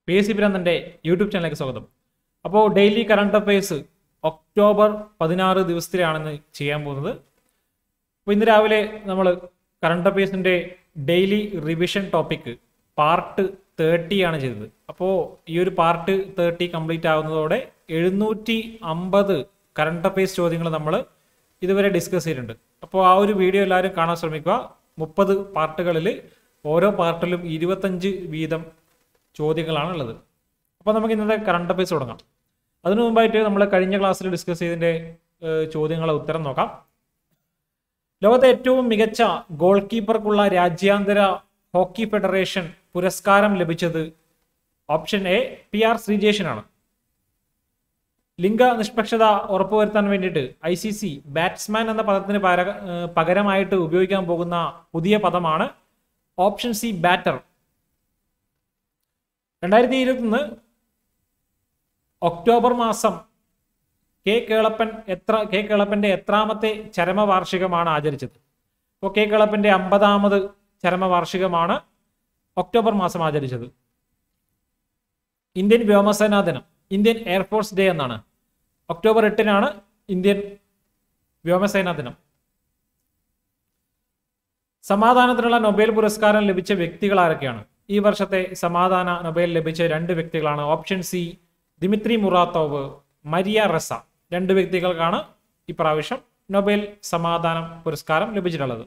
P S C പിരാന്തൻ്റെ YouTube ചാനലിലേക്ക് സ്വാഗതം അപ്പോൾ ഡെയിലി കറണ്ട് അഫയേഴ്സ് ഒക്ടോബർ പതിനാറ് ദിവസത്തിലാണെന്ന് ചെയ്യാൻ പോകുന്നത് അപ്പോൾ ഇന്ന് രാവിലെ നമ്മൾ കറണ്ട് അഫയേഴ്സിൻ്റെ daily revision topic part thirty ആണ് ചെയ്തത് അപ്പോൾ ഈ ഒരു പാർട്ട് തേർട്ടി കംപ്ലീറ്റ് ആകുന്നതോടെ എഴുന്നൂറ്റി അമ്പത് കറണ്ട് അഫയേഴ്സ് ചോദ്യങ്ങൾ നമ്മൾ ഇതുവരെ ഡിസ്കസ് ചെയ്തിട്ടുണ്ട് അപ്പോൾ ആ ഒരു വീഡിയോ എല്ലാവരും കാണാൻ ശ്രമിക്കുക മുപ്പത് പാർട്ടുകളിൽ ഓരോ പാർട്ടിലും ഇരുപത്തഞ്ച് വീതം ചോദ്യങ്ങളാണ് ഉള്ളത് അപ്പോൾ നമുക്ക് ഇന്നത്തെ കറണ്ട് അഫയേഴ്സ് തുടങ്ങാം അതിനു മുമ്പായിട്ട് നമ്മൾ കഴിഞ്ഞ ക്ലാസ്സിൽ ഡിസ്കസ് ചെയ്തതിൻ്റെ ചോദ്യങ്ങളെ ഉത്തരം നോക്കാം ലോകത്തെ ഏറ്റവും മികച്ച ഗോൾ കീപ്പർക്കുള്ള രാജ്യാന്തര ഹോക്കി ഫെഡറേഷൻ പുരസ്കാരം ലഭിച്ചത് ഓപ്ഷൻ എ പി ആർ ശ്രീജേഷനാണ് ലിംഗ നിഷ്പക്ഷത ഉറപ്പുവരുത്താൻ വേണ്ടിയിട്ട് ഐ സി സി ബാറ്റ്സ്മാൻ എന്ന പദത്തിന് പകര ഏഹ് പകരമായിട്ട് ഉപയോഗിക്കാൻ പോകുന്ന പുതിയ പദമാണ് ഓപ്ഷൻ സി ബാറ്റർ രണ്ടായിരത്തി ഇരുപത്തൊന്ന് ഒക്ടോബർ മാസം കെ കേളപ്പൻ എത്ര കെ കേളപ്പന്റെ എത്രാമത്തെ ചരമവാർഷികമാണ് ആചരിച്ചത് അപ്പോൾ കെ കേളപ്പന്റെ അമ്പതാമത് ചരമവാർഷികമാണ് ഒക്ടോബർ മാസം ആചരിച്ചത് ഇന്ത്യൻ വ്യോമസേനാ ദിനം ഇന്ത്യൻ എയർഫോഴ്സ് ഡേ എന്നാണ് ഒക്ടോബർ എട്ടിനാണ് ഇന്ത്യൻ വ്യോമസേനാ ദിനം സമാധാനത്തിനുള്ള നൊബേൽ പുരസ്കാരം ലഭിച്ച വ്യക്തികൾ ആരൊക്കെയാണ് ഈ വർഷത്തെ സമാധാന നൊബേൽ ലഭിച്ച രണ്ട് വ്യക്തികളാണ് option C Dmitry Muratov Maria Ressa രണ്ട് വ്യക്തികൾക്കാണ് ഇപ്രാവശ്യം നൊബേൽ സമാധാന പുരസ്കാരം ലഭിച്ചിട്ടുള്ളത്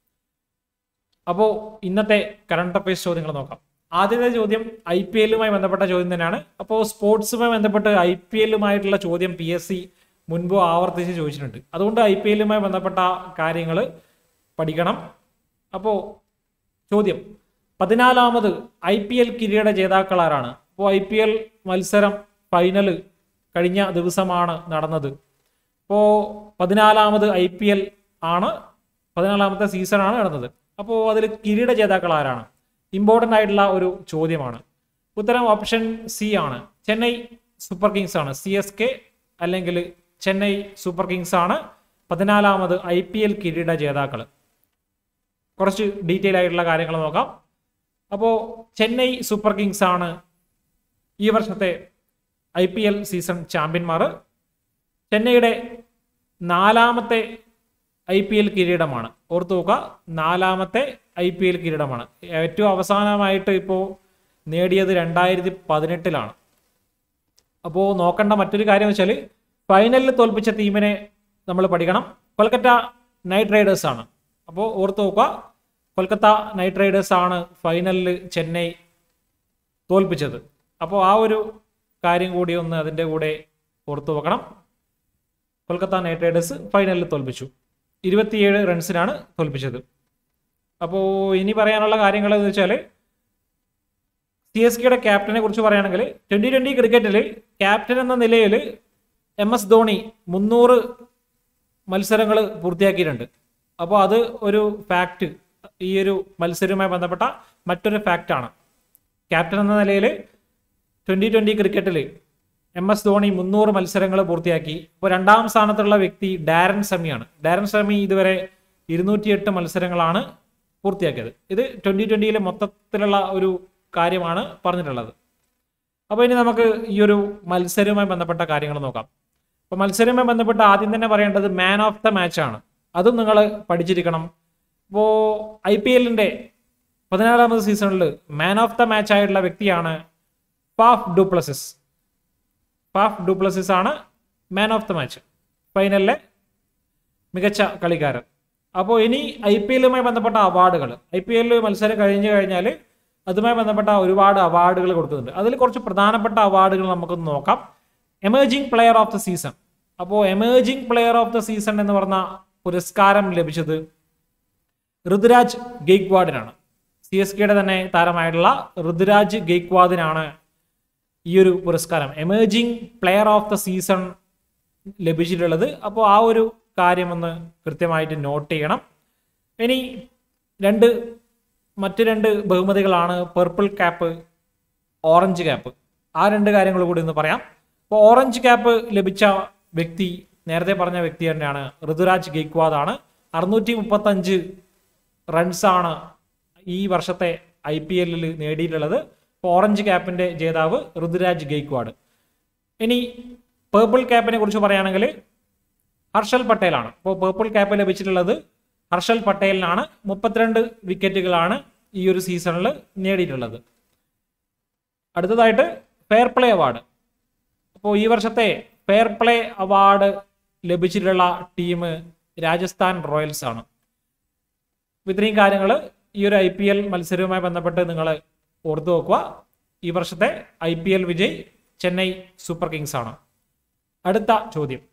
അപ്പോൾ ഇന്നത്തെ കറണ്ട് അഫയേഴ്സ് ചോദ്യങ്ങൾ നോക്കാം ആദ്യത്തെ ചോദ്യം ഐ പി എല്ലുമായി ബന്ധപ്പെട്ട ചോദ്യം തന്നെയാണ് അപ്പോൾ സ്പോർട്സുമായി ബന്ധപ്പെട്ട് ഐ പി എല്ലുമായിട്ടുള്ള ചോദ്യം പി എസ് സി മുൻപ് ആവർത്തിച്ച് ചോദിച്ചിട്ടുണ്ട് അതുകൊണ്ട് ഐ പി എല്ലുമായി ബന്ധപ്പെട്ട കാര്യങ്ങൾ പഠിക്കണം അപ്പോൾ ചോദ്യം പതിനാലാമത് ഐ പി എൽ കിരീട ജേതാക്കൾ ആരാണ് അപ്പോൾ ഐ പി എൽ മത്സരം ഫൈനൽ കഴിഞ്ഞ ദിവസമാണ് നടന്നത് അപ്പോൾ പതിനാലാമത് ഐ പി എൽ ആണ് പതിനാലാമത്തെ സീസണാണ് നടന്നത് അപ്പോൾ അതിൽ കിരീട ജേതാക്കൾ ആരാണ് ഇമ്പോർട്ടൻ്റ് ആയിട്ടുള്ള ഒരു ചോദ്യമാണ് ഉത്തരം ഓപ്ഷൻ സി ആണ് ചെന്നൈ സൂപ്പർ കിങ്സ് ആണ് സി എസ് കെ അല്ലെങ്കിൽ ചെന്നൈ സൂപ്പർ കിങ്സ് ആണ് പതിനാലാമത് ഐ പി എൽ കിരീട ജേതാക്കൾ കുറച്ച് ഡീറ്റെയിൽ ആയിട്ടുള്ള കാര്യങ്ങൾ നോക്കാം അപ്പോൾ ചെന്നൈ സൂപ്പർ കിങ്സ് ആണ് ഈ വർഷത്തെ ഐ പി എൽ സീസൺ ചാമ്പ്യന്മാർ ചെന്നൈയുടെ നാലാമത്തെ ഐ പി എൽ കിരീടമാണ് ഓർത്തു നോക്കുക നാലാമത്തെ ഐ പി എൽ കിരീടമാണ് ഏറ്റവും അവസാനമായിട്ട് ഇപ്പോൾ നേടിയത് രണ്ടായിരത്തി പതിനെട്ടിലാണ് അപ്പോൾ നോക്കേണ്ട മറ്റൊരു കാര്യം വെച്ചാൽ ഫൈനലിൽ തോൽപ്പിച്ച ടീമിനെ നമ്മൾ പഠിക്കണം കൊൽക്കത്ത നൈറ്റ് റൈഡേഴ്സ് ആണ് അപ്പോൾ ഓർത്ത് നോക്കുക കൊൽക്കത്ത നൈറ്റ് റൈഡേഴ്സ് ആണ് ഫൈനലിൽ ചെന്നൈ തോൽപ്പിച്ചത് അപ്പോൾ ആ ഒരു കാര്യം കൂടി ഒന്ന് അതിൻ്റെ കൂടെ ഓർത്തു വെക്കണം കൊൽക്കത്ത നൈറ്റ് റൈഡേഴ്സ് ഫൈനലിൽ തോൽപ്പിച്ചു ഇരുപത്തിയേഴ് റൺസിനാണ് തോൽപ്പിച്ചത് അപ്പോൾ ഇനി പറയാനുള്ള കാര്യങ്ങൾ എന്ന് വെച്ചാൽ സി എസ് കെയുടെ ക്യാപ്റ്റനെ കുറിച്ച് പറയുകയാണെങ്കിൽ ട്വൻ്റി ട്വൻ്റി ക്രിക്കറ്റിൽ ക്യാപ്റ്റൻ എന്ന നിലയിൽ എം എസ് ധോണി മുന്നൂറ് മത്സരങ്ങൾ പൂർത്തിയാക്കിയിട്ടുണ്ട് അപ്പോൾ അത് ഒരു ഫാക്റ്റ് ഈ ഒരു മത്സരവുമായി ബന്ധപ്പെട്ട മറ്റൊരു ഫാക്റ്റാണ് ക്യാപ്റ്റൻ എന്ന നിലയിൽ ട്വൻ്റി ട്വൻ്റി ക്രിക്കറ്റിൽ എം എസ് ധോണി മുന്നൂറ് മത്സരങ്ങൾ പൂർത്തിയാക്കി ഇപ്പോൾ രണ്ടാം സ്ഥാനത്തുള്ള വ്യക്തി ഡാരൻ സെമിയാണ് ഡാരൻ സെമി ഇതുവരെ ഇരുന്നൂറ്റിയെട്ട് മത്സരങ്ങളാണ് പൂർത്തിയാക്കിയത് ഇത് ട്വൻ്റി ട്വൻ്റിയിലെ മൊത്തത്തിലുള്ള ഒരു കാര്യമാണ് പറഞ്ഞിട്ടുള്ളത് അപ്പോൾ ഇനി നമുക്ക് ഈ ഒരു മത്സരവുമായി ബന്ധപ്പെട്ട കാര്യങ്ങൾ നോക്കാം അപ്പോൾ മത്സരവുമായി ബന്ധപ്പെട്ട് ആദ്യം തന്നെ പറയേണ്ടത് മാൻ ഓഫ് ദ മാച്ചാണ് അതും നിങ്ങൾ പഠിച്ചിരിക്കണം ഇപ്പോൾ ഐ പി എല്ലിൻ്റെ പതിനാറാമത് സീസണിൽ മാൻ ഓഫ് ദ മാച്ച് ആയിട്ടുള്ള വ്യക്തിയാണ് ഫാഫ് ഡുപ്ലസിസ് ഫാഫ് ഡുപ്ലസിസ് ആണ് മാൻ ഓഫ് ദ മാച്ച് ഫൈനലിലെ മികച്ച കളിക്കാരൻ അപ്പോൾ ഇനി ഐ പി എല്ലുമായി ബന്ധപ്പെട്ട അവാർഡുകൾ ഐ പി എല്ലിൽ മത്സരം കഴിഞ്ഞു കഴിഞ്ഞാൽ അതുമായി ബന്ധപ്പെട്ട ഒരുപാട് അവാർഡുകൾ കൊടുക്കുന്നുണ്ട് അതിൽ കുറച്ച് പ്രധാനപ്പെട്ട അവാർഡുകൾ നമുക്കൊന്ന് നോക്കാം emerging player of the season അപ്പോൾ emerging player of the season എന്ന് പറഞ്ഞ പുരസ്കാരം ലഭിച്ചത് ഋതുരാജ് ഗെയ്ക്വാഡിനാണ് സി എസ് കെയുടെ തന്നെ താരമായിട്ടുള്ള ഋതുരാജ് ഗെയ്ക്വാദിനാണ് ഈ ഒരു പുരസ്കാരം emerging player of the season ലഭിച്ചിട്ടുള്ളത് അപ്പോൾ ആ ഒരു കാര്യം ഒന്ന് കൃത്യമായിട്ട് നോട്ട് ചെയ്യണം ഇനി രണ്ട് മറ്റ് രണ്ട് ബഹുമതികളാണ് പർപ്പിൾ ക്യാപ്പ് ഓറഞ്ച് ക്യാപ്പ് ആ രണ്ട് കാര്യങ്ങൾ കൂടി ഒന്ന് പറയാം അപ്പോൾ ഓറഞ്ച് ക്യാപ്പ് ലഭിച്ച വ്യക്തി നേരത്തെ പറഞ്ഞ വ്യക്തി തന്നെയാണ് ഋതുരാജ് ഗെയ്ക്വാദ് ആണ് അറുന്നൂറ്റി മുപ്പത്തഞ്ച് റൺസാണ് ഈ വർഷത്തെ ഐ പി എല്ലിൽ നേടിയിട്ടുള്ളത് ഇപ്പോൾ ഓറഞ്ച് ക്യാപ്പിന്റെ ജേതാവ് ഋതുരാജ് ഗെയ്ക്വാഡ് ഇനി പേർപ്പിൾ ക്യാപ്പിനെ കുറിച്ച് പറയുകയാണെങ്കിൽ ഹർഷൽ പട്ടേലാണ് അപ്പോൾ പേർപ്പിൾ ക്യാപ്പ് ലഭിച്ചിട്ടുള്ളത് ഹർഷൽ പട്ടേലിനാണ് മുപ്പത്തിരണ്ട് വിക്കറ്റുകളാണ് ഈ ഒരു സീസണിൽ നേടിയിട്ടുള്ളത് അടുത്തതായിട്ട് ഫെയർ പ്ലേ അവാർഡ് അപ്പോൾ ഈ വർഷത്തെ ഫെയർ പ്ലേ അവാർഡ് ലഭിച്ചിട്ടുള്ള ടീം രാജസ്ഥാൻ റോയൽസ് ആണ് അപ്പോൾ ഇത്രയും കാര്യങ്ങൾ ഈ ഒരു ഐ പി എൽ മത്സരവുമായി ബന്ധപ്പെട്ട് നിങ്ങൾ ഓർത്തു വെക്കുക ഈ വർഷത്തെ ഐ പി എൽ വിജയ് ചെന്നൈ സൂപ്പർ കിങ്സ് ആണ് അടുത്ത ചോദ്യം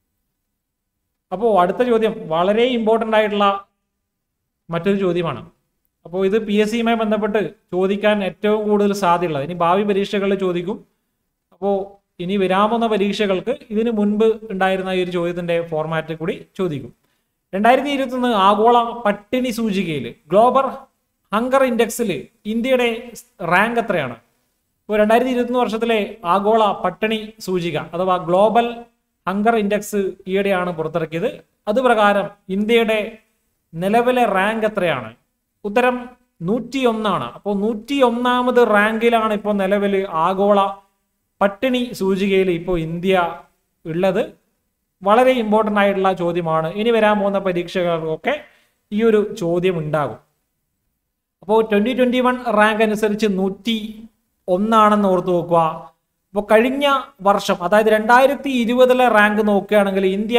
അപ്പോൾ അടുത്ത ചോദ്യം വളരെ ഇമ്പോർട്ടൻ്റ് ആയിട്ടുള്ള മറ്റൊരു ചോദ്യമാണ് അപ്പോൾ ഇത് പി എസ് സിയുമായി ബന്ധപ്പെട്ട് ചോദിക്കാൻ ഏറ്റവും കൂടുതൽ സാധ്യതയുള്ളത് ഇനി ഭാവി പരീക്ഷകളിൽ ചോദിക്കും അപ്പോൾ ഇനി വരാവുന്ന പരീക്ഷകൾക്ക് ഇതിനു മുൻപ് ഉണ്ടായിരുന്ന ഈ ഒരു ചോദ്യത്തിന്റെ ഫോർമാറ്റ് കൂടി ചോദിക്കും രണ്ടായിരത്തി ഇരുപത്തൊന്ന് ആഗോള പട്ടിണി സൂചികയിൽ ഗ്ലോബൽ ഹങ്കർ ഇൻഡെക്സിൽ ഇന്ത്യയുടെ റാങ്ക് എത്രയാണ് ഇപ്പോൾ രണ്ടായിരത്തി ഇരുപത്തൊന്ന് വർഷത്തിലെ ആഗോള പട്ടിണി സൂചിക അഥവാ ഗ്ലോബൽ ഹങ്കർ ഇൻഡെക്സ് ഈയിടെയാണ് പുറത്തിറക്കിയത് അത് പ്രകാരം ഇന്ത്യയുടെ നിലവിലെ റാങ്ക് എത്രയാണ് ഉത്തരം നൂറ്റി ഒന്നാണ് അപ്പോൾ നൂറ്റി ഒന്നാമത് റാങ്കിലാണ് ഇപ്പോൾ നിലവിൽ ആഗോള പട്ടിണി സൂചികയിൽ ഇപ്പോൾ ഇന്ത്യ ഉള്ളത് വളരെ ഇമ്പോർട്ടൻ്റ് ആയിട്ടുള്ള ചോദ്യമാണ് ഇനി വരാൻ പോകുന്ന പരീക്ഷകൾക്കൊക്കെ ഈ ഒരു ചോദ്യം ഉണ്ടാകും അപ്പോൾ ട്വൻ്റി ട്വൻ്റി വൺ റാങ്ക് അനുസരിച്ച് നൂറ്റി ഒന്നാണെന്ന് ഓർത്ത് നോക്കുക അപ്പോൾ കഴിഞ്ഞ വർഷം അതായത് രണ്ടായിരത്തി ഇരുപതിലെ റാങ്ക് നോക്കുകയാണെങ്കിൽ ഇന്ത്യ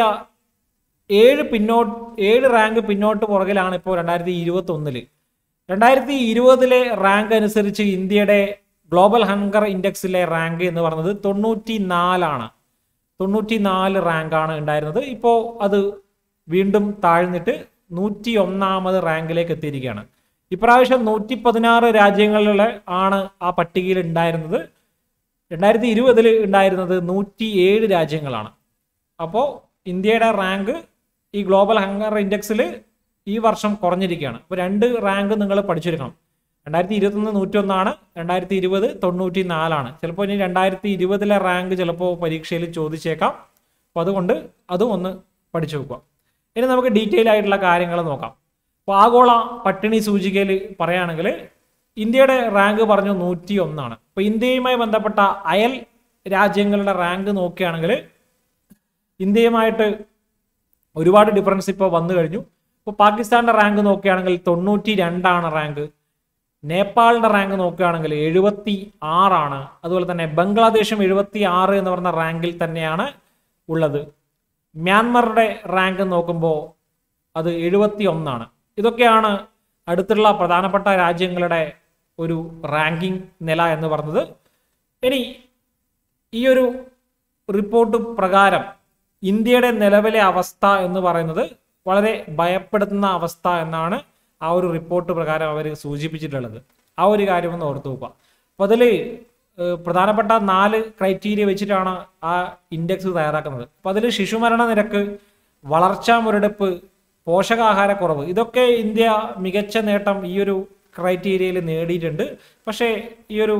ഏഴ് പിന്നോട്ട് ഏഴ് റാങ്ക് പിന്നോട്ട് പുറകിലാണ് ഇപ്പോൾ രണ്ടായിരത്തി ഇരുപത്തി ഒന്നില് രണ്ടായിരത്തി ഇരുപതിലെ റാങ്ക് അനുസരിച്ച് ഇന്ത്യയുടെ ഗ്ലോബൽ ഹങ്കർ ഇൻഡെക്സിലെ റാങ്ക് എന്ന് പറയുന്നത് തൊണ്ണൂറ്റി നാലാണ് തൊണ്ണൂറ്റി നാല് റാങ്കാണ് ഉണ്ടായിരുന്നത് ഇപ്പോൾ അത് വീണ്ടും താഴ്ന്നിട്ട് നൂറ്റി ഒന്നാമത് റാങ്കിലേക്ക് എത്തിയിരിക്കുകയാണ് ഇപ്രാവശ്യം നൂറ്റി പതിനാറ് രാജ്യങ്ങളിലെ ആണ് ആ പട്ടികയിൽ ഉണ്ടായിരുന്നത് രണ്ടായിരത്തി ഇരുപതിൽ ഉണ്ടായിരുന്നത് നൂറ്റി ഏഴ് രാജ്യങ്ങളാണ് അപ്പോൾ ഇന്ത്യയുടെ റാങ്ക് ഈ ഗ്ലോബൽ ഹങ്കർ ഇൻഡെക്സിൽ ഈ വർഷം കുറഞ്ഞിരിക്കുകയാണ് അപ്പോൾ രണ്ട് റാങ്ക് നിങ്ങൾ പഠിച്ചെടുക്കണം രണ്ടായിരത്തി ഇരുപത്തൊന്ന് നൂറ്റി ഒന്നാണ് രണ്ടായിരത്തി ഇരുപത് തൊണ്ണൂറ്റി നാലാണ് ചിലപ്പോൾ ഇനി രണ്ടായിരത്തി ഇരുപതിലെ റാങ്ക് ചിലപ്പോൾ പരീക്ഷയിൽ ചോദിച്ചേക്കാം അപ്പോൾ അതുകൊണ്ട് അതും ഒന്ന് പഠിച്ചു വെക്കുക ഇനി നമുക്ക് ഡീറ്റെയിൽ ആയിട്ടുള്ള കാര്യങ്ങൾ നോക്കാം അപ്പോൾ ആഗോള പട്ടിണി സൂചികയിൽ പറയുകയാണെങ്കിൽ ഇന്ത്യയുടെ റാങ്ക് പറഞ്ഞു നൂറ്റി ഒന്നാണ് അപ്പോൾ ഇന്ത്യയുമായി ബന്ധപ്പെട്ട അയൽ രാജ്യങ്ങളുടെ റാങ്ക് നോക്കുകയാണെങ്കിൽ ഇന്ത്യയുമായിട്ട് ഒരുപാട് ഡിഫറൻസ് ഇപ്പോൾ വന്നു കഴിഞ്ഞു ഇപ്പോൾ പാകിസ്ഥാന്റെ റാങ്ക് നോക്കുകയാണെങ്കിൽ തൊണ്ണൂറ്റി രണ്ടാണ് റാങ്ക് നേപ്പാളിന്റെ റാങ്ക് നോക്കുകയാണെങ്കിൽ എഴുപത്തി ആറാണ് അതുപോലെ തന്നെ ബംഗ്ലാദേശും എഴുപത്തി ആറ് എന്ന് പറഞ്ഞ റാങ്കിൽ തന്നെയാണ് ഉള്ളത് മ്യാൻമറുടെ റാങ്ക് നോക്കുമ്പോൾ അത് എഴുപത്തി ഒന്നാണ് ഇതൊക്കെയാണ് അടുത്തുള്ള പ്രധാനപ്പെട്ട രാജ്യങ്ങളുടെ ഒരു റാങ്കിംഗ് നില എന്ന് പറഞ്ഞത് ഇനി ഈ ഒരു റിപ്പോർട്ട് പ്രകാരം ഇന്ത്യയുടെ നിലവിലെ അവസ്ഥ എന്ന് പറയുന്നത് വളരെ ഭയപ്പെടുത്തുന്ന അവസ്ഥ എന്നാണ് ആ ഒരു റിപ്പോർട്ട് പ്രകാരം അവർ സൂചിപ്പിച്ചിട്ടുള്ളത് ആ ഒരു കാര്യം ഒന്ന് ഓർത്തു നോക്കുക അപ്പോൾ അതിൽ പ്രധാനപ്പെട്ട നാല് ക്രൈറ്റീരിയ വെച്ചിട്ടാണ് ആ ഇൻഡെക്സ് തയ്യാറാക്കുന്നത് അപ്പോൾ അതിൽ ശിശുമരണ നിരക്ക് വളർച്ചാ മുരടിപ്പ് പോഷകാഹാരക്കുറവ് ഇതൊക്കെ ഇന്ത്യ മികച്ച നേട്ടം ഈ ഒരു ക്രൈറ്റീരിയയിൽ നേടിയിട്ടുണ്ട് പക്ഷേ ഈ ഒരു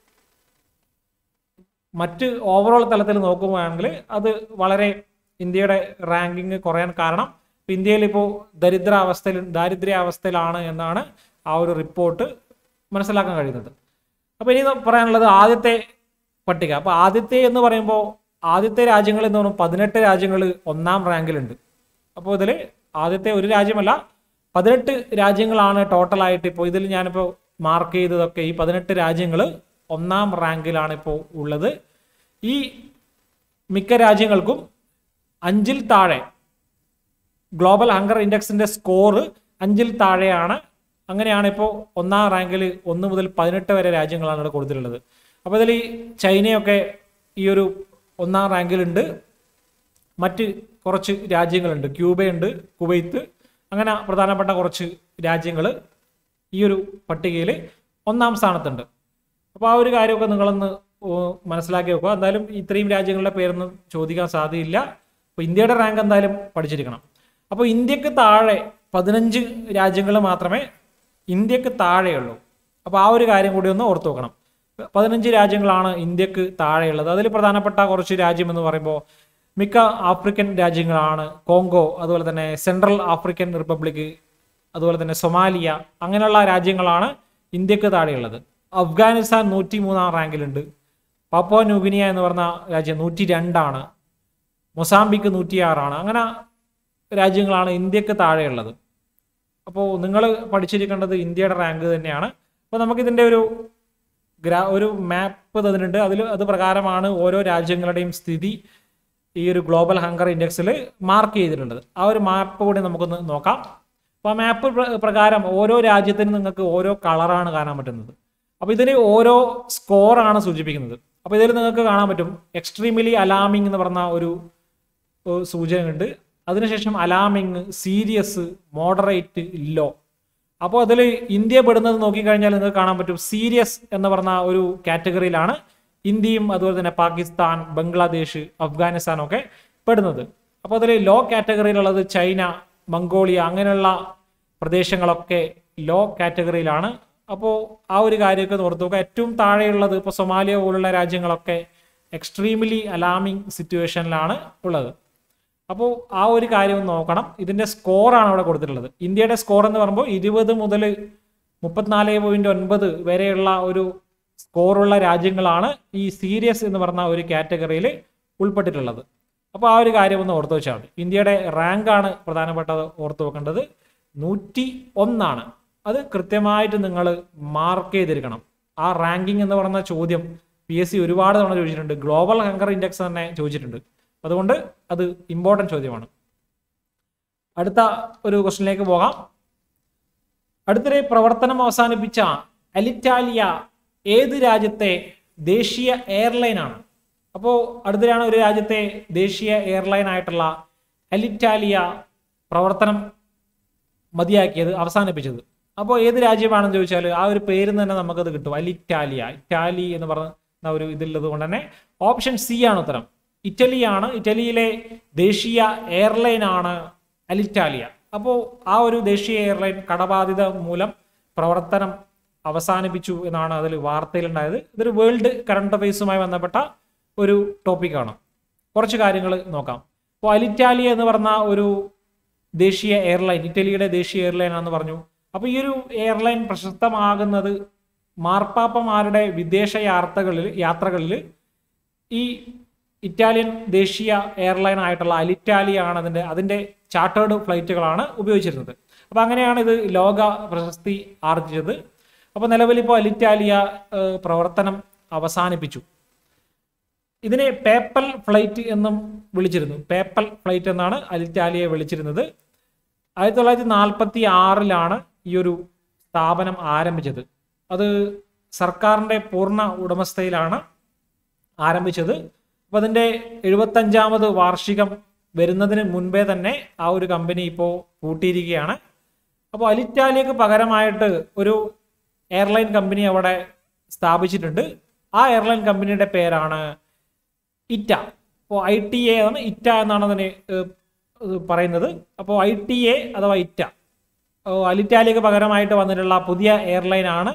മറ്റ് ഓവറോൾ തലത്തിൽ നോക്കുകയാണെങ്കിൽ അത് വളരെ ഇന്ത്യയുടെ റാങ്കിങ് കുറയാൻ കാരണം ഇന്ത്യയിൽ ഇപ്പോൾ ദരിദ്രാവസ്ഥയിൽ ദാരിദ്ര്യാവസ്ഥയിലാണ് എന്നാണ് ആ ഒരു റിപ്പോർട്ട് മനസ്സിലാക്കാൻ കഴിയുന്നത് അപ്പോൾ ഇനി പറയാനുള്ളത് ആദ്യത്തെ പട്ടിക അപ്പോൾ ആദ്യത്തെ എന്ന് പറയുമ്പോൾ ആദ്യത്തെ രാജ്യങ്ങൾ എന്ന് പറയുമ്പോൾ പതിനെട്ട് രാജ്യങ്ങൾ ഒന്നാം റാങ്കിലുണ്ട് അപ്പോൾ ഇതിൽ ആദ്യത്തെ ഒരു രാജ്യമല്ല പതിനെട്ട് രാജ്യങ്ങളാണ് ടോട്ടലായിട്ട് ഇപ്പോൾ ഇതിൽ ഞാനിപ്പോൾ മാർക്ക് ചെയ്തതൊക്കെ ഈ പതിനെട്ട് രാജ്യങ്ങൾ ഒന്നാം റാങ്കിലാണ് ഇപ്പോൾ ഉള്ളത് ഈ മിക്ക രാജ്യങ്ങൾക്കും അഞ്ചിൽ താഴെ ഗ്ലോബൽ ഹങ്കർ ഇൻഡെക്സിന്റെ സ്കോർ അഞ്ചിൽ താഴെയാണ് അങ്ങനെയാണ് ഇപ്പോൾ ഒന്നാം റാങ്കിൽ ഒന്ന് മുതൽ പതിനെട്ട് വരെ രാജ്യങ്ങളാണ് ഇവിടെ കൊടുത്തിട്ടുള്ളത് അപ്പോൾ ഇതിൽ ഈ ചൈനയൊക്കെ ഈ ഒരു ഒന്നാം റാങ്കിലുണ്ട് മറ്റ് കുറച്ച് രാജ്യങ്ങളുണ്ട് ക്യൂബയുണ്ട് കുവൈത്ത് അങ്ങനെ പ്രധാനപ്പെട്ട കുറച്ച് രാജ്യങ്ങൾ ഈ ഒരു പട്ടികയിൽ ഒന്നാം സ്ഥാനത്തുണ്ട് അപ്പോൾ ആ ഒരു കാര്യമൊക്കെ നിങ്ങളൊന്ന് ഓ, മനസ്സിലാക്കി വെക്കുക എന്തായാലും ഇത്രയും രാജ്യങ്ങളുടെ പേരൊന്നും ചോദിക്കാൻ സാധ്യതയില്ല അപ്പോൾ ഇന്ത്യയുടെ റാങ്ക് എന്തായാലും പഠിച്ചിരിക്കണം അപ്പോൾ ഇന്ത്യക്ക് താഴെ പതിനഞ്ച് രാജ്യങ്ങൾ മാത്രമേ ഇന്ത്യക്ക് താഴെയുള്ളൂ അപ്പോൾ ആ ഒരു കാര്യം കൂടി ഒന്ന് ഓർത്ത് വെക്കണം പതിനഞ്ച് രാജ്യങ്ങളാണ് ഇന്ത്യക്ക് താഴെയുള്ളത് അതിൽ പ്രധാനപ്പെട്ട കുറച്ച് രാജ്യം എന്ന് പറയുമ്പോൾ മിക്ക ആഫ്രിക്കൻ രാജ്യങ്ങളാണ് കോങ്കോ അതുപോലെ തന്നെ സെൻട്രൽ ആഫ്രിക്കൻ റിപ്പബ്ലിക് അതുപോലെ തന്നെ സൊമാലിയ അങ്ങനെയുള്ള രാജ്യങ്ങളാണ് ഇന്ത്യക്ക് താഴെയുള്ളത് അഫ്ഗാനിസ്ഥാൻ നൂറ്റി മൂന്നാം റാങ്കിലുണ്ട് പപ്പോ ന്യൂഗിനിയ എന്ന് പറഞ്ഞ രാജ്യം നൂറ്റി രണ്ടാണ് മൊസാംബിക്ക് നൂറ്റിയാറാണ് അങ്ങനെ രാജ്യങ്ങളാണ് ഇന്ത്യക്ക് താഴെയുള്ളത് അപ്പോൾ നിങ്ങൾ പഠിച്ചിരിക്കേണ്ടത് ഇന്ത്യയുടെ റാങ്ക് തന്നെയാണ് അപ്പോൾ നമുക്കിതിൻ്റെ ഒരു ഗ്രാ ഒരു മാപ്പ് തന്നിട്ടുണ്ട് അതിൽ അത് പ്രകാരമാണ് ഓരോ രാജ്യങ്ങളുടെയും സ്ഥിതി ഈ ഒരു ഗ്ലോബൽ ഹങ്കർ ഇൻഡെക്സിൽ മാർക്ക് ചെയ്തിട്ടുള്ളത് ആ ഒരു മാപ്പ് കൂടി നമുക്കൊന്ന് നോക്കാം അപ്പോൾ ആ മാപ്പ് പ്രകാരം ഓരോ രാജ്യത്തിനും നിങ്ങൾക്ക് ഓരോ കളറാണ് കാണാൻ പറ്റുന്നത് അപ്പോൾ ഇതിന് ഓരോ സ്കോറാണ് സൂചിപ്പിക്കുന്നത് അപ്പോൾ ഇതിൽ നിങ്ങൾക്ക് കാണാൻ പറ്റും എക്സ്ട്രീംലി അലാമിംഗ് എന്ന് പറഞ്ഞ ഒരു ഏഹ് സൂചനയുണ്ട് അതിനുശേഷം അലാമിങ് സീരിയസ് മോഡറേറ്റ് ലോ അപ്പോൾ അതിൽ ഇന്ത്യ പെടുന്നത് നോക്കിക്കഴിഞ്ഞാൽ നിങ്ങൾക്ക് കാണാൻ പറ്റും സീരിയസ് എന്ന് പറഞ്ഞ ഒരു കാറ്റഗറിയിലാണ് ഇന്ത്യയും അതുപോലെ തന്നെ പാകിസ്ഥാൻ ബംഗ്ലാദേശ് അഫ്ഗാനിസ്ഥാൻ ഒക്കെ പെടുന്നത് അപ്പോൾ അതിൽ ലോ കാറ്റഗറിയിലുള്ളത് ചൈന മംഗോളിയ അങ്ങനെയുള്ള പ്രദേശങ്ങളൊക്കെ ലോ കാറ്റഗറിയിലാണ് അപ്പോൾ ആ ഒരു കാര്യമൊക്കെ ഓർത്ത് നോക്കുക ഏറ്റവും താഴെയുള്ളത് ഇപ്പോൾ സൊമാലിയ പോലുള്ള രാജ്യങ്ങളൊക്കെ എക്സ്ട്രീംലി അലാമിങ് സിറ്റുവേഷനിലാണ് ഉള്ളത് അപ്പോൾ ആ ഒരു കാര്യം ഒന്ന് നോക്കണം ഇതിന്റെ സ്കോറാണ് അവിടെ കൊടുത്തിട്ടുള്ളത് ഇന്ത്യയുടെ സ്കോർ എന്ന് പറയുമ്പോൾ ഇരുപത് മുതൽ മുപ്പത്തിനാല് പോയിന്റ് ഒൻപത് വരെയുള്ള ഒരു സ്കോറുള്ള രാജ്യങ്ങളാണ് ഈ സീരിയസ് എന്ന് പറഞ്ഞ ഒരു കാറ്റഗറിയിൽ ഉൾപ്പെട്ടിട്ടുള്ളത് അപ്പോൾ ആ ഒരു കാര്യം ഒന്ന് ഓർത്ത് വെച്ചാൽ മതി ഇന്ത്യയുടെ റാങ്കാണ് പ്രധാനപ്പെട്ടത് ഓർത്ത് വെക്കേണ്ടത് നൂറ്റി ഒന്നാണ് അത് കൃത്യമായിട്ട് നിങ്ങൾ മാർക്ക് ചെയ്തിരിക്കണം ആ റാങ്കിങ് എന്ന് പറയുന്ന ചോദ്യം പി എസ് സി ഒരുപാട് തവണ ചോദിച്ചിട്ടുണ്ട് ഗ്ലോബൽ ഹങ്കർ ഇൻഡെക്സ് തന്നെ ചോദിച്ചിട്ടുണ്ട് അതുകൊണ്ട് അത് ഇമ്പോർട്ടൻറ്റ് ചോദ്യമാണ് അടുത്ത ഒരു ക്വസ്റ്റിനിലേക്ക് പോകാം അടുത്തിടെ പ്രവർത്തനം അവസാനിപ്പിച്ച അലിറ്റാലിയ ഏത് രാജ്യത്തെ ദേശീയ എയർലൈൻ ആണ് അപ്പോൾ അടുത്തിടെയാണ് ഒരു രാജ്യത്തെ ദേശീയ എയർലൈൻ ആയിട്ടുള്ള അലിറ്റാലിയ പ്രവർത്തനം മതിയാക്കിയത് അവസാനിപ്പിച്ചത് അപ്പോൾ ഏത് രാജ്യമാണെന്ന് ചോദിച്ചാൽ ആ ഒരു പേര് തന്നെ നമുക്കത് കിട്ടും അലിറ്റാലിയ ഇറ്റാലി എന്ന് പറഞ്ഞ ഒരു ഇതിലുള്ളത് കൊണ്ട് തന്നെ ഓപ്ഷൻ സി ആണ് ഉത്തരം ഇറ്റലിയാണ് ഇറ്റലിയിലെ ദേശീയ എയർലൈൻ ആണ് അലിറ്റാലിയ അപ്പോൾ ആ ഒരു ദേശീയ എയർലൈൻ കടബാധിത മൂലം പ്രവർത്തനം അവസാനിപ്പിച്ചു എന്നാണ് അതിൽ വാർത്തയിലുണ്ടായത് ഇതൊരു വേൾഡ് കറണ്ട് അഫയേഴ്സുമായി ബന്ധപ്പെട്ട ഒരു ടോപ്പിക്കാണ് കുറച്ച് കാര്യങ്ങൾ നോക്കാം അപ്പോൾ അലിറ്റാലിയ എന്ന് പറഞ്ഞ ഒരു ദേശീയ എയർലൈൻ ഇറ്റലിയുടെ ദേശീയ എയർലൈൻ ആണെന്ന് പറഞ്ഞു അപ്പോൾ ഈ ഒരു എയർലൈൻ പ്രശസ്തമാകുന്നത് മാർപ്പാപ്പമാരുടെ വിദേശ യാത്രകളിൽ യാത്രകളിൽ ഈ ഇറ്റാലിയൻ ദേശീയ എയർലൈൻ ആയിട്ടുള്ള അലിറ്റാലിയ ആണ് അതിൻ്റെ അതിൻ്റെ ചാർട്ടേഡ് ഫ്ലൈറ്റുകളാണ് ഉപയോഗിച്ചിരുന്നത് അപ്പോൾ അങ്ങനെയാണ് ഇത് ലോക പ്രശസ്തി ആർജിച്ചത് അപ്പോൾ നിലവിൽ ഇപ്പോൾ അലിറ്റാലിയ ഏഹ്, പ്രവർത്തനം അവസാനിപ്പിച്ചു ഇതിനെ പേപ്പൽ ഫ്ലൈറ്റ് എന്നും വിളിച്ചിരുന്നു പേപ്പൽ ഫ്ലൈറ്റ് എന്നാണ് അലിറ്റാലിയെ വിളിച്ചിരുന്നത് ആയിരത്തി തൊള്ളായിരത്തി നാൽപ്പത്തി ആറിലാണ് ഈ ഒരു സ്ഥാപനം ആരംഭിച്ചത് അത് സർക്കാരിൻ്റെ പൂർണ്ണ ഉടമസ്ഥയിലാണ് ആരംഭിച്ചത് അപ്പോൾ അതിൻ്റെ എഴുപത്തഞ്ചാമത് വാർഷികം വരുന്നതിന് മുൻപേ തന്നെ ആ ഒരു കമ്പനി ഇപ്പോൾ പൂട്ടിയിരിക്കുകയാണ് അപ്പോൾ അലിറ്റാലിയക്ക് പകരമായിട്ട് ഒരു എയർലൈൻ കമ്പനി അവിടെ സ്ഥാപിച്ചിട്ടുണ്ട് ആ എയർലൈൻ കമ്പനിയുടെ പേരാണ് ഇറ്റ അപ്പോൾ ഐ ടി എ ആണ് ഇറ്റ എന്നാണ് അതിന് ഏഹ്, ഏഹ് പറയുന്നത് അപ്പോൾ ഐ ടി എ അഥവാ ഇറ്റ ഓ, അലിറ്റാലിയക്ക് പകരമായിട്ട് വന്നിട്ടുള്ള പുതിയ എയർലൈൻ ആണ്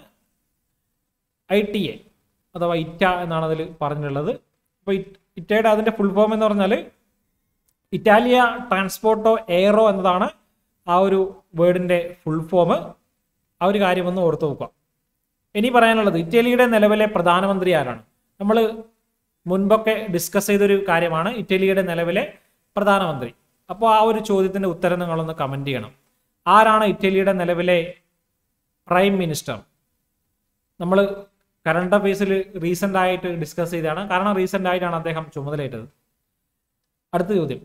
ഐ ടി എ അഥവാ ഇറ്റ എന്നാണ് അതിൽ പറഞ്ഞിട്ടുള്ളത് അപ്പോൾ ഇറ്റയുടെ അതിൻ്റെ ഫുൾ ഫോം എന്ന് പറഞ്ഞാൽ ഇറ്റാലിയ ട്രാൻസ്പോർട്ടോ എയറോ എന്നതാണ് ആ ഒരു വേർഡിൻ്റെ ഫുൾ ഫോം ആ ഒരു കാര്യം ഒന്ന് ഓർത്ത് നോക്കുക ഇനി പറയാനുള്ളത് ഇറ്റലിയുടെ നിലവിലെ പ്രധാനമന്ത്രി ആരാണ് നമ്മൾ മുൻപൊക്കെ ഡിസ്കസ് ചെയ്തൊരു കാര്യമാണ് ഇറ്റലിയുടെ നിലവിലെ പ്രധാനമന്ത്രി അപ്പോൾ ആ ഒരു ചോദ്യത്തിൻ്റെ ഉത്തരം നിങ്ങളൊന്ന് കമൻറ്റ് ചെയ്യണം ആരാണ് ഇറ്റലിയുടെ നിലവിലെ പ്രൈം മിനിസ്റ്റർ നമ്മൾ കറണ്ട് അഫയേഴ്സിൽ റീസെൻ്റ് ആയിട്ട് ഡിസ്കസ് ചെയ്തതാണ് കാരണം റീസെൻ്റ് ആയിട്ടാണ് അദ്ദേഹം ചുമതലയേറ്റത് അടുത്ത ചോദ്യം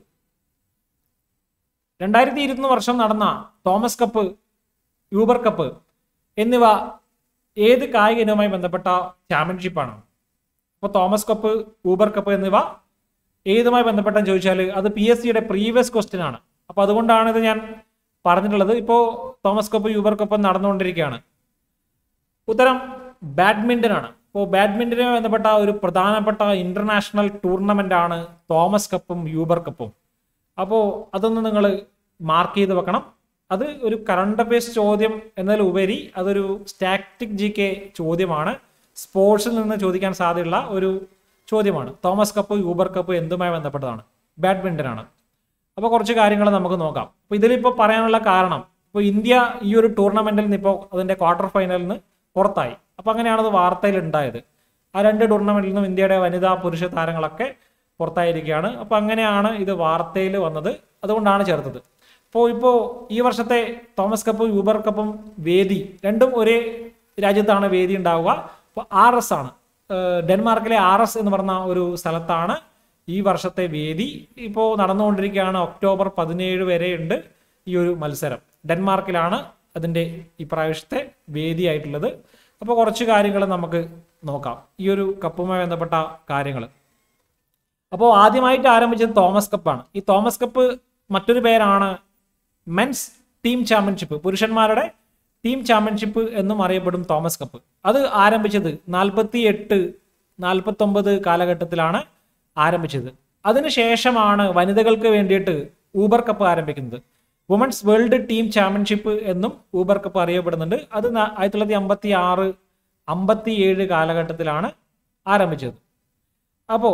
രണ്ടായിരത്തി ഇരുപത്തൊന്ന് വർഷം നടന്ന തോമസ് കപ്പ് യൂബർ കപ്പ് എന്നിവ ഏത് കായിക ഇനവുമായി ബന്ധപ്പെട്ട ചാമ്പ്യൻഷിപ്പാണ് അപ്പോൾ തോമസ് കപ്പ് ഊബർ കപ്പ് എന്നിവ ഏതുമായി ബന്ധപ്പെട്ട ചോദിച്ചാൽ അത് പി എസ് സിയുടെ പ്രീവിയസ് ക്വസ്റ്റ്യൻ ആണ് അപ്പോൾ അതുകൊണ്ടാണ് ഇത് ഞാൻ പറഞ്ഞിട്ടുള്ളത് ഇപ്പോൾ തോമസ് കപ്പ് യൂബർ കപ്പ് നടന്നുകൊണ്ടിരിക്കുകയാണ് ഉത്തരം ബാഡ്മിൻ്റൺ ആണ് അപ്പോൾ ബാഡ്മിൻ്റനുമായി ബന്ധപ്പെട്ട ഒരു പ്രധാനപ്പെട്ട ഇന്റർനാഷണൽ ടൂർണമെൻ്റ് ആണ് തോമസ് കപ്പും യൂബർ കപ്പും അപ്പോൾ അതൊന്ന് നിങ്ങൾ മാർക്ക് ചെയ്ത് വെക്കണം അത് ഒരു കറണ്ട് അഫയേഴ്സ് ചോദ്യം എന്നതിലുപരി അതൊരു സ്റ്റാറ്റിക് ജി കെ ചോദ്യമാണ് സ്പോർട്സിൽ നിന്ന് ചോദിക്കാൻ സാധ്യതയുള്ള ഒരു ചോദ്യമാണ് തോമസ് കപ്പ് യൂബർ കപ്പ് എന്തുമായി ബന്ധപ്പെട്ടതാണ് ബാഡ്മിൻ്റൺ ആണ് അപ്പോൾ കുറച്ച് കാര്യങ്ങൾ നമുക്ക് നോക്കാം അപ്പോൾ ഇതിലിപ്പോൾ പറയാനുള്ള കാരണം ഇപ്പോൾ ഇന്ത്യ ഈ ഒരു ടൂർണമെന്റിൽ നിന്ന് ഇപ്പോൾ അതിന്റെ ക്വാർട്ടർ ഫൈനലിൽ നിന്ന് പുറത്തായി അപ്പൊ അങ്ങനെയാണ് അത് വാർത്തയിൽ ഉണ്ടായത് ആ രണ്ട് ടൂർണമെന്റിൽ നിന്നും ഇന്ത്യയുടെ വനിതാ പുരുഷ താരങ്ങളൊക്കെ പുറത്തായിരിക്കുകയാണ് അപ്പൊ അങ്ങനെയാണ് ഇത് വാർത്തയിൽ വന്നത് അതുകൊണ്ടാണ് ചേർത്തത് അപ്പോൾ ഇപ്പോൾ ഈ വർഷത്തെ തോമസ് കപ്പും യൂബർ കപ്പും വേദി രണ്ടും ഒരേ രാജ്യത്താണ് വേദി ഉണ്ടാവുക അപ്പോൾ ആർ എസ് ആണ് ഏഹ് ഡെൻമാർക്കിലെ ആർ എസ് എന്ന് പറഞ്ഞ ഒരു സ്ഥലത്താണ് ഈ വർഷത്തെ വേദി ഇപ്പോൾ നടന്നുകൊണ്ടിരിക്കുകയാണ് ഒക്ടോബർ പതിനേഴ് വരെ ഉണ്ട് ഈ ഒരു മത്സരം ഡെൻമാർക്കിലാണ് അതിൻ്റെ ഈ പ്രാവശ്യത്തെ വേദിയായിട്ടുള്ളത് അപ്പോൾ കുറച്ച് കാര്യങ്ങൾ നമുക്ക് നോക്കാം ഈ ഒരു കപ്പുമായി ബന്ധപ്പെട്ട കാര്യങ്ങൾ അപ്പോൾ ആദ്യമായിട്ട് ആരംഭിച്ചത് തോമസ് കപ്പാണ് ഈ തോമസ് കപ്പ് മറ്റൊരു പേരാണ് മെൻസ് ടീം ചാമ്പ്യൻഷിപ്പ് പുരുഷന്മാരുടെ ടീം ചാമ്പ്യൻഷിപ്പ് എന്നും അറിയപ്പെടും തോമസ് കപ്പ് അത് ആരംഭിച്ചത് നാൽപ്പത്തി എട്ട് നാൽപ്പത്തൊമ്പത് കാലഘട്ടത്തിലാണ് ആരംഭിച്ചത് അതിനുശേഷമാണ് വനിതകൾക്ക് വേണ്ടിയിട്ട് ഊബർ കപ്പ് ആരംഭിക്കുന്നത് വുമൻസ് വേൾഡ് ടീം ചാമ്പ്യൻഷിപ്പ് എന്നും ഊബർ കപ്പ് അറിയപ്പെടുന്നുണ്ട് അത് ന- ആയിരത്തി തൊള്ളായിരത്തി അമ്പത്തി ആറ് അമ്പത്തി ഏഴ് കാലഘട്ടത്തിലാണ് ആരംഭിച്ചത് അപ്പോൾ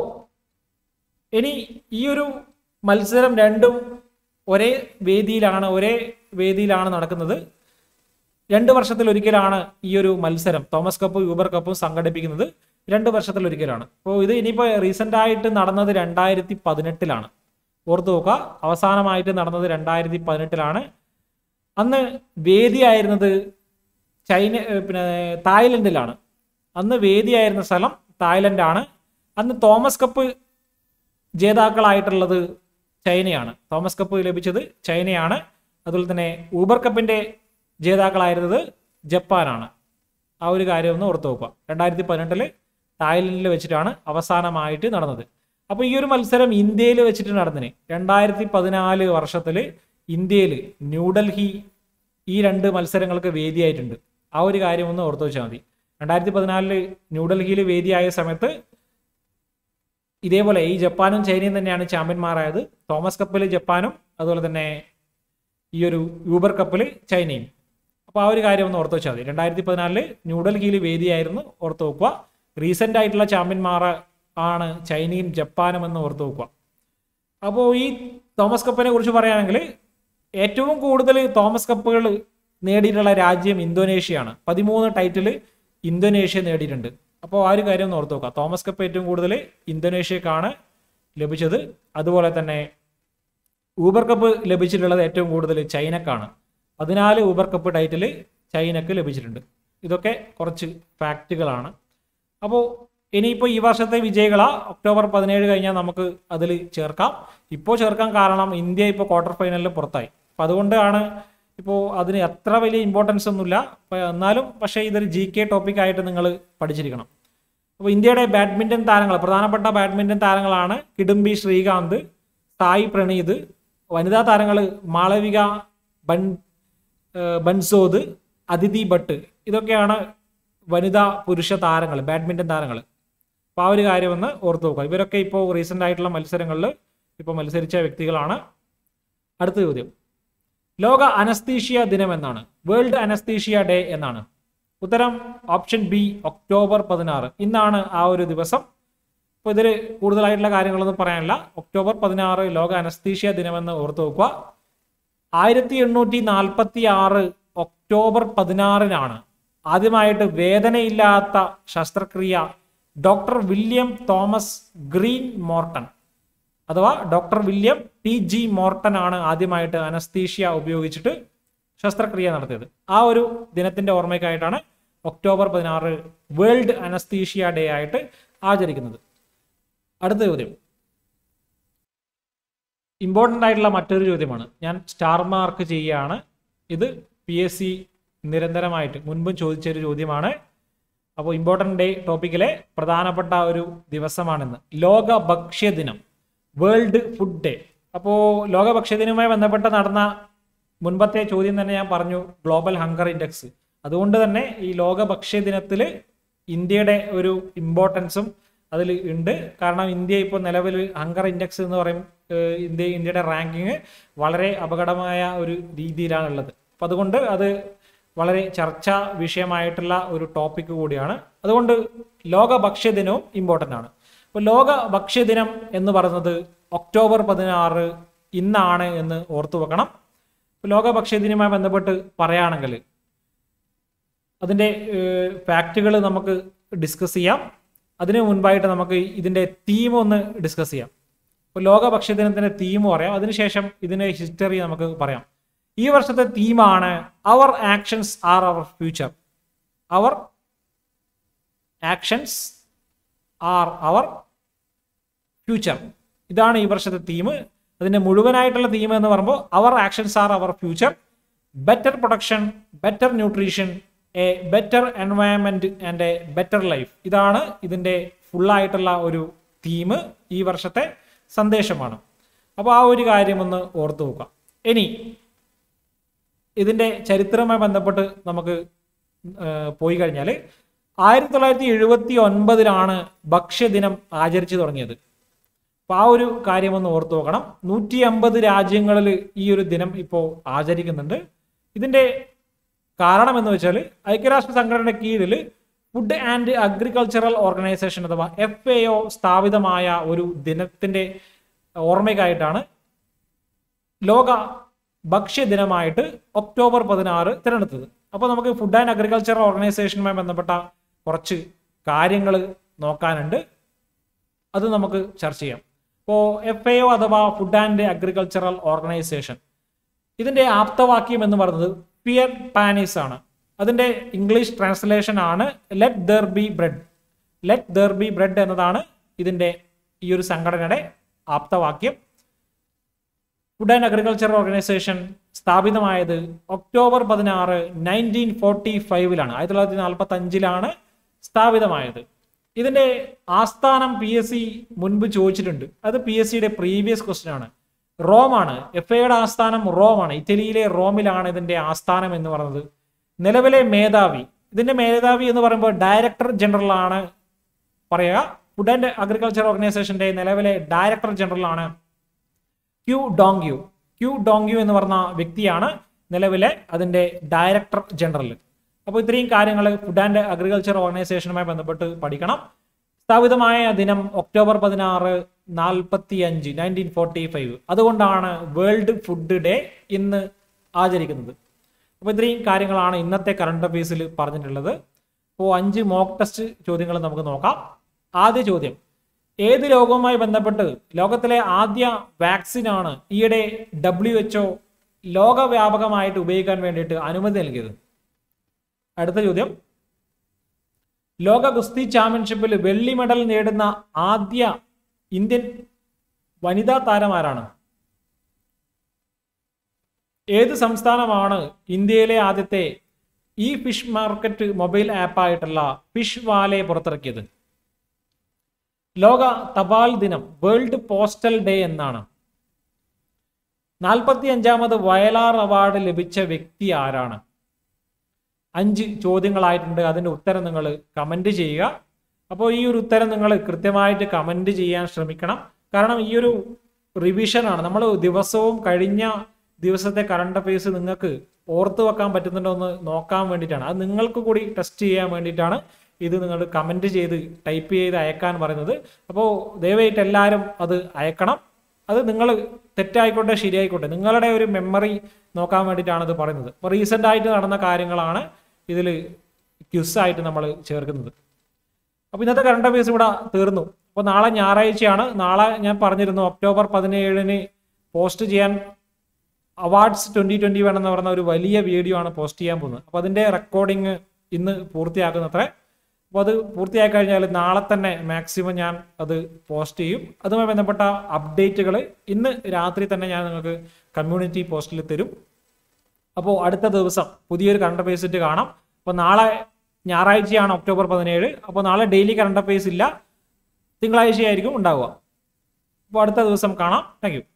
ഇനി ഈ ഒരു മത്സരം രണ്ടും ഒരേ വേദിയിലാണ് ഒരേ വേദിയിലാണ് നടക്കുന്നത് രണ്ട് വർഷത്തിൽ ഒരിക്കലാണ് ഈ ഒരു മത്സരം തോമസ് കപ്പും യൂബർ കപ്പും സംഘടിപ്പിക്കുന്നത് രണ്ട് വർഷത്തിൽ ഒരിക്കലാണ് അപ്പോൾ ഇത് ഇനിയിപ്പോൾ റീസെന്റ് ആയിട്ട് നടന്നത് രണ്ടായിരത്തി പതിനെട്ടിലാണ് ഓർത്തു നോക്കുക അവസാനമായിട്ട് നടന്നത് രണ്ടായിരത്തി പതിനെട്ടിലാണ് അന്ന് വേദിയായിരുന്നത് ചൈന ഏഹ് പിന്നെ തായ്ലൻഡിലാണ് അന്ന് വേദിയായിരുന്ന സ്ഥലം തായ്ലൻഡാണ് അന്ന് തോമസ് കപ്പ് ജേതാക്കളായിട്ടുള്ളത് ചൈനയാണ് തോമസ് കപ്പ് ലഭിച്ചത് ചൈനയാണ് അതുപോലെ തന്നെ ഊബർ കപ്പിന്റെ ജേതാക്കളായിരുന്നത് ജപ്പാനാണ് ആ ഒരു കാര്യം ഒന്ന് ഓർത്ത് നോക്കുക രണ്ടായിരത്തി പതിനെട്ടില് തായ്ലൻഡിൽ വെച്ചിട്ടാണ് അവസാനമായിട്ട് നടന്നത് അപ്പോൾ ഈ ഒരു മത്സരം ഇന്ത്യയിൽ വെച്ചിട്ട് നടന്നിന് രണ്ടായിരത്തി പതിനാല് വർഷത്തിൽ ഇന്ത്യയിൽ ന്യൂഡൽഹി ഈ രണ്ട് മത്സരങ്ങൾക്ക് വേദിയായിട്ടുണ്ട് ആ ഒരു കാര്യം ഒന്ന് ഓർത്ത് വെച്ചാൽ മതി രണ്ടായിരത്തി പതിനാലില് ന്യൂഡൽഹിയിൽ വേദിയായ സമയത്ത് ഇതേപോലെ ഈ ജപ്പാനും ചൈനയും തന്നെയാണ് ചാമ്പ്യന്മാരായത് തോമസ് കപ്പിൽ ജപ്പാനും അതുപോലെ തന്നെ ഈ ഒരു യൂബർ കപ്പിൽ ചൈനയും അപ്പോൾ ആ ഒരു കാര്യം ഒന്ന് ഓർത്ത് വെച്ചാൽ മതി രണ്ടായിരത്തി പതിനാലില് ന്യൂഡൽഹിയിൽ വേദിയായിരുന്നു ഓർത്ത് വെക്കുക റീസെന്റ് ആയിട്ടുള്ള ചാമ്പ്യന്മാർ ആണ് ചൈനയും ജപ്പാനും എന്ന് ഓർത്ത് വെക്കുക അപ്പോൾ ഈ തോമസ് കപ്പിനെ കുറിച്ച് പറയുകയാണെങ്കിൽ ഏറ്റവും കൂടുതൽ തോമസ് കപ്പുകൾ നേടിയിട്ടുള്ള രാജ്യം ഇന്തോനേഷ്യയാണ് പതിമൂന്ന് ടൈറ്റിൽ ഇന്തോനേഷ്യ നേടിയിട്ടുണ്ട് അപ്പോൾ ആ ഒരു കാര്യം ഒന്ന് ഓർത്ത് നോക്കുക തോമസ് കപ്പ് ഏറ്റവും കൂടുതൽ ഇന്തോനേഷ്യക്കാണ് ലഭിച്ചത് അതുപോലെ തന്നെ ഊബർ കപ്പ് ലഭിച്ചിട്ടുള്ളത് ഏറ്റവും കൂടുതൽ ചൈനക്കാണ് പതിനാല് ഊബർ കപ്പ് ടൈറ്റിൽ ചൈനക്ക് ലഭിച്ചിട്ടുണ്ട് ഇതൊക്കെ കുറച്ച് ഫാക്റ്റുകളാണ് അപ്പോൾ ഇനിയിപ്പോൾ ഈ വർഷത്തെ വിജയികളാ ഒക്ടോബർ പതിനേഴ് കഴിഞ്ഞാൽ നമുക്ക് അതിൽ ചേർക്കാം ഇപ്പോൾ ചേർക്കാൻ കാരണം ഇന്ത്യ ഇപ്പോൾ ക്വാർട്ടർ ഫൈനലിൽ പുറത്തായി അപ്പം അതുകൊണ്ടാണ് ഇപ്പോൾ അതിന് അത്ര വലിയ ഇമ്പോർട്ടൻസ് ഒന്നുമില്ല അപ്പോൾ എന്നാലും പക്ഷേ ഇതൊരു ജി കെ ടോപ്പിക് ആയിട്ട് നിങ്ങൾ പഠിച്ചിരിക്കണം അപ്പോൾ ഇന്ത്യയുടെ ബാഡ്മിൻ്റൺ താരങ്ങൾ പ്രധാനപ്പെട്ട ബാഡ്മിൻ്റൺ താരങ്ങളാണ് കിഡംബി ശ്രീകാന്ത് സായി പ്രണീത് വനിതാ താരങ്ങൾ മാളവിക ബൻ ഏഹ് ബൻസോദ് അതിഥി ഭട്ട് ഇതൊക്കെയാണ് വനിതാ പുരുഷ താരങ്ങൾ ബാഡ്മിൻ്റൺ താരങ്ങൾ അപ്പോൾ ആ ഒരു കാര്യം ഒന്ന് ഓർത്ത് നോക്കുക ഇവരൊക്കെ ഇപ്പോൾ റീസെൻ്റ് ആയിട്ടുള്ള മത്സരങ്ങളിൽ ഇപ്പോൾ മത്സരിച്ച വ്യക്തികളാണ് അടുത്ത ചോദ്യം ലോക അനസ്തീഷ്യ ദിനം എന്നാണ് വേൾഡ് അനസ്തീഷ്യ ഡേ എന്നാണ് ഉത്തരം ഓപ്ഷൻ ബി ഒക്ടോബർ പതിനാറ് ഇന്നാണ് ആ ഒരു ദിവസം അപ്പോൾ ഇതിൽ കൂടുതലായിട്ടുള്ള കാര്യങ്ങളൊന്നും പറയാനില്ല ഒക്ടോബർ പതിനാറ് ലോക അനസ്തീഷ്യ ദിനമെന്ന് ഓർത്ത് വെക്കുക ആയിരത്തി എണ്ണൂറ്റി നാൽപ്പത്തി ആറ് ഒക്ടോബർ പതിനാറിനാണ് ആദ്യമായിട്ട് വേദനയില്ലാത്ത ശസ്ത്രക്രിയ doctor William Thomas Green Morton അഥവാ doctor William T G Morton ആണ് ആദ്യമായിട്ട് അനസ്തീഷ്യ ഉപയോഗിച്ചിട്ട് ശസ്ത്രക്രിയ നടത്തിയത് ആ ഒരു ദിനത്തിന്റെ ഓർമ്മയ്ക്കായിട്ടാണ് ഒക്ടോബർ പതിനാറ് വേൾഡ് അനസ്തീഷ്യ ഡേ ആയിട്ട് ആചരിക്കുന്നത് അടുത്ത ചോദ്യം ഇമ്പോർട്ടൻ്റ് ആയിട്ടുള്ള മറ്റൊരു ചോദ്യമാണ് ഞാൻ സ്റ്റാർ മാർക്ക് ചെയ്യുകയാണ് ഇത് പി എസ് സി നിരന്തരമായിട്ട് മുൻപും ചോദിച്ച ഒരു ചോദ്യമാണ് അപ്പോൾ ഇമ്പോർട്ടൻ്റ് ഡേ ടോപ്പിക്കിലെ പ്രധാനപ്പെട്ട ഒരു ദിവസമാണിന്ന് ലോക ഭക്ഷ്യദിനം വേൾഡ് ഫുഡ് ഡേ അപ്പോൾ ലോക ഭക്ഷ്യദിനവുമായി ബന്ധപ്പെട്ട് നടന്ന മുൻപത്തെ ചോദ്യം തന്നെ ഞാൻ പറഞ്ഞു ഗ്ലോബൽ ഹങ്കർ ഇൻഡെക്സ് അതുകൊണ്ട് തന്നെ ഈ ലോക ഭക്ഷ്യദിനത്തിൽ ഇന്ത്യയുടെ ഒരു ഇമ്പോർട്ടൻസും അതിൽ ഉണ്ട് കാരണം ഇന്ത്യ ഇപ്പോൾ നിലവിൽ ഹങ്കർ ഇൻഡെക്സ് എന്ന് പറയും ഏഹ് ഇന്ത്യ ഇന്ത്യയുടെ റാങ്കിങ് വളരെ അപകടമായ ഒരു രീതിയിലാണുള്ളത് അപ്പം അതുകൊണ്ട് അത് വളരെ ചർച്ചാ വിഷയമായിട്ടുള്ള ഒരു ടോപ്പിക് കൂടിയാണ് അതുകൊണ്ട് ലോക ഭക്ഷ്യദിനവും ഇമ്പോർട്ടൻ്റ് ആണ് അപ്പോൾ ലോക ഭക്ഷ്യദിനം എന്ന് പറയുന്നത് ഒക്ടോബർ പതിനാറ് ഇന്നാണ് എന്ന് ഓർത്തു വെക്കണം ഇപ്പോൾ ലോക ഭക്ഷ്യദിനവുമായി ബന്ധപ്പെട്ട് പറയുകയാണെങ്കിൽ അതിൻ്റെ ഫാക്റ്റുകൾ നമുക്ക് ഡിസ്കസ് ചെയ്യാം അതിനു മുൻപായിട്ട് നമുക്ക് ഇതിൻ്റെ തീം ഒന്ന് ഡിസ്കസ് ചെയ്യാം ഇപ്പോൾ ലോക ഭക്ഷ്യദിനത്തിൻ്റെ തീം പറയാം അതിനുശേഷം ഇതിൻ്റെ ഹിസ്റ്ററി നമുക്ക് പറയാം ഈ വർഷത്തെ തീമാണ് our actions are our future our actions are our future ഇതാണ് ഈ വർഷത്തെ തീം അതിൻ്റെ മുഴുവനായിട്ടുള്ള തീം എന്ന് പറയുമ്പോൾ our actions are our future better production better nutrition a better environment and a better life ഇതാണ് ഇതിൻ്റെ ഫുള്ളായിട്ടുള്ള ഒരു തീം ഈ വർഷത്തെ സന്ദേശമാണ് അപ്പോൾ ആ ഒരു കാര്യം ഒന്ന് ഓർത്തു നോക്കാം ഇനി ഇതിൻ്റെ ചരിത്രവുമായി ബന്ധപ്പെട്ട് നമുക്ക് ആ, പോയി കഴിഞ്ഞാൽ ആയിരത്തി തൊള്ളായിരത്തി എഴുപത്തി ഒൻപതിലാണ് ഭക്ഷ്യദിനം ആചരിച്ചു തുടങ്ങിയത് അപ്പോൾ ആ ഒരു കാര്യം ഒന്ന് ഓർത്തു നോക്കണം നൂറ്റി അമ്പത് രാജ്യങ്ങളിൽ ഈ ഒരു ദിനം ഇപ്പോൾ ആചരിക്കുന്നുണ്ട് ഇതിൻ്റെ കാരണം എന്ന് വെച്ചാൽ ഐക്യരാഷ്ട്ര സംഘടനയുടെ കീഴിൽ ഫുഡ് ആൻഡ് അഗ്രികൾച്ചറൽ ഓർഗനൈസേഷൻ അഥവാ എഫ് എ ഒ സ്ഥാപിതമായ ഒരു ദിനത്തിൻ്റെ ഓർമ്മയ്ക്കായിട്ടാണ് ലോക ഭക്ഷ്യദിനമായിട്ട് ഒക്ടോബർ പതിനാറ് തിരഞ്ഞെടുത്തത് അപ്പോൾ നമുക്ക് ഫുഡ് ആൻഡ് അഗ്രികൾച്ചറൽ ഓർഗനൈസേഷനുമായി ബന്ധപ്പെട്ട കുറച്ച് കാര്യങ്ങൾ നോക്കാനുണ്ട് അത് നമുക്ക് ചർച്ച ചെയ്യാം ഇപ്പോൾ എഫ് എ ഒ അഥവാ ഫുഡ് ആൻഡ് അഗ്രികൾച്ചറൽ ഓർഗനൈസേഷൻ ഇതിൻ്റെ ആപ്തവാക്യം എന്ന് പറയുന്നത് പിയർ പാനീസ് ആണ് അതിൻ്റെ ഇംഗ്ലീഷ് ട്രാൻസ്ലേഷൻ ആണ് let there be bread let there be bread എന്നതാണ് ഇതിൻ്റെ ഈ ഒരു സംഘടനയുടെ ആപ്തവാക്യം ഫുഡ് ആൻഡ് അഗ്രികൾച്ചർ ഓർഗനൈസേഷൻ സ്ഥാപിതമായത് ഒക്ടോബർ പതിനാറ് നയൻറ്റീൻ ഫോർട്ടി ഫൈവിലാണ് ആയിരത്തി തൊള്ളായിരത്തി നാൽപ്പത്തി അഞ്ചിലാണ് സ്ഥാപിതമായത് ഇതിന്റെ ആസ്ഥാനം പി എസ് സി മുൻപ് ചോദിച്ചിട്ടുണ്ട് അത് പി എസ് സിയുടെ പ്രീവിയസ് ക്വസ്റ്റ്യൻ ആണ് റോമാണ് എഫ് എയുടെ ആസ്ഥാനം റോമാണ് ഇറ്റലിയിലെ റോമിലാണ് ഇതിന്റെ ആസ്ഥാനം എന്ന് പറയുന്നത് നിലവിലെ മേധാവി ഇതിന്റെ മേധാവി എന്ന് പറയുമ്പോൾ ഡയറക്ടർ ജനറൽ ആണ് പറയുക ഫുഡ് ആൻഡ് അഗ്രികൾച്ചർ ഓർഗനൈസേഷന്റെ നിലവിലെ ഡയറക്ടർ ജനറൽ ആണ് ക്യു ഡോങ്യു ക്യു ഡോങ്യു എന്ന് പറഞ്ഞ വ്യക്തിയാണ് നിലവിലെ അതിന്റെ ഡയറക്ടർ ജനറൽ അപ്പോൾ ഇത്രയും കാര്യങ്ങൾ ഫുഡ് ആൻഡ് അഗ്രികൾച്ചർ ഓർഗനൈസേഷനുമായി ബന്ധപ്പെട്ട് പഠിക്കണം സ്ഥാപിതമായ ദിനം ഒക്ടോബർ പതിനാറ് നാൽപ്പത്തി അഞ്ച് നയൻറ്റീൻ ഫോർട്ടി ഫൈവ് അതുകൊണ്ടാണ് വേൾഡ് ഫുഡ് ഡേ ഇന്ന് ആചരിക്കുന്നത് അപ്പോൾ ഇത്രയും കാര്യങ്ങളാണ് ഇന്നത്തെ കറണ്ട് അഫയേഴ്സിൽ പറഞ്ഞിട്ടുള്ളത് അപ്പോൾ അഞ്ച് മോക്ക് ടെസ്റ്റ് ചോദ്യങ്ങൾ നമുക്ക് നോക്കാം ആദ്യ ചോദ്യം ഏത് രോഗവുമായി ബന്ധപ്പെട്ട് ലോകത്തിലെ ആദ്യ വാക്സിനാണ് ഈയിടെ ഡബ്ല്യു എച്ച്ഒ ലോകവ്യാപകമായിട്ട് ഉപയോഗിക്കാൻ വേണ്ടിയിട്ട് അനുമതി നൽകിയത് അടുത്ത ചോദ്യം ലോക ഗുസ്തി ചാമ്പ്യൻഷിപ്പിൽ വെള്ളി മെഡൽ നേടുന്ന ആദ്യ ഇന്ത്യൻ വനിതാ താരമാരാണ് ഏത് സംസ്ഥാനമാണ് ഇന്ത്യയിലെ ആദ്യത്തെ ഇ ഫിഷ് മാർക്കറ്റ് മൊബൈൽ ആപ്പായിട്ടുള്ള ഫിഷ് വാലെ പുറത്തിറക്കിയത് ലോക തപാൽ ദിനം വേൾഡ് പോസ്റ്റൽ ഡേ എന്നാണ് നാൽപ്പത്തി അഞ്ചാമത് വയലാർ അവാർഡ് ലഭിച്ച വ്യക്തി ആരാണ് അഞ്ച് ചോദ്യങ്ങളായിട്ടുണ്ട് അതിൻ്റെ ഉത്തരം നിങ്ങൾ കമൻറ്റ് ചെയ്യുക അപ്പോൾ ഈ ഒരു ഉത്തരം നിങ്ങൾ കൃത്യമായിട്ട് കമൻറ്റ് ചെയ്യാൻ ശ്രമിക്കണം കാരണം ഈ ഒരു റിവിഷനാണ് നമ്മൾ ദിവസവും കഴിഞ്ഞ ദിവസത്തെ കറണ്ട് അഫയേഴ്സ് നിങ്ങൾക്ക് ഓർത്ത് വെക്കാൻ പറ്റുന്നുണ്ടോ എന്ന് നോക്കാൻ വേണ്ടിയിട്ടാണ് അത് നിങ്ങൾക്ക് കൂടി ടെസ്റ്റ് ചെയ്യാൻ വേണ്ടിയിട്ടാണ് ഇത് നിങ്ങൾ കമൻറ്റ് ചെയ്ത് ടൈപ്പ് ചെയ്ത് അയക്കാൻ പറയുന്നത് അപ്പോൾ ദയവായിട്ട് എല്ലാവരും അത് അയക്കണം അത് നിങ്ങൾ തെറ്റായിക്കോട്ടെ ശരിയായിക്കോട്ടെ നിങ്ങളുടെ ഒരു മെമ്മറി നോക്കാൻ വേണ്ടിയിട്ടാണ് ഇത് പറയുന്നത് അപ്പോൾ റീസെൻ്റ് ആയിട്ട് നടന്ന കാര്യങ്ങളാണ് ഇതിൽ ക്യുസായിട്ട് നമ്മൾ ചേർക്കുന്നത് അപ്പോൾ ഇന്നത്തെ കറണ്ട് അഫയേഴ്സ് ഇവിടെ തീർന്നു അപ്പോൾ നാളെ ഞായറാഴ്ചയാണ് നാളെ ഞാൻ പറഞ്ഞിരുന്നു ഒക്ടോബർ പതിനേഴിന് പോസ്റ്റ് ചെയ്യാൻ അവാർഡ്സ് ട്വൻ്റി ട്വൻ്റി വൺ എന്ന് പറയുന്ന ഒരു വലിയ വീഡിയോ ആണ് പോസ്റ്റ് ചെയ്യാൻ പോകുന്നത് അപ്പോൾ അതിൻ്റെ റെക്കോർഡിങ് ഇന്ന് പൂർത്തിയാക്കുന്നത്രേ അപ്പോൾ അത് പൂർത്തിയാക്കി കഴിഞ്ഞാൽ നാളെ തന്നെ മാക്സിമം ഞാൻ അത് പോസ്റ്റ് ചെയ്യും അതുമായി ബന്ധപ്പെട്ട അപ്ഡേറ്റുകൾ ഇന്ന് രാത്രി തന്നെ ഞാൻ നിങ്ങൾക്ക് കമ്മ്യൂണിറ്റി പോസ്റ്റിൽ തരും അപ്പോൾ അടുത്ത ദിവസം പുതിയൊരു കറണ്ട് അഫയേഴ്സ് കാണാം അപ്പോൾ നാളെ ഞായറാഴ്ചയാണ് ഒക്ടോബർ പതിനേഴ് അപ്പോൾ നാളെ ഡെയിലി കറണ്ട് അഫയേഴ്സ് ഇല്ല തിങ്കളാഴ്ചയായിരിക്കും ഉണ്ടാവുക അപ്പോൾ അടുത്ത ദിവസം കാണാം താങ്ക്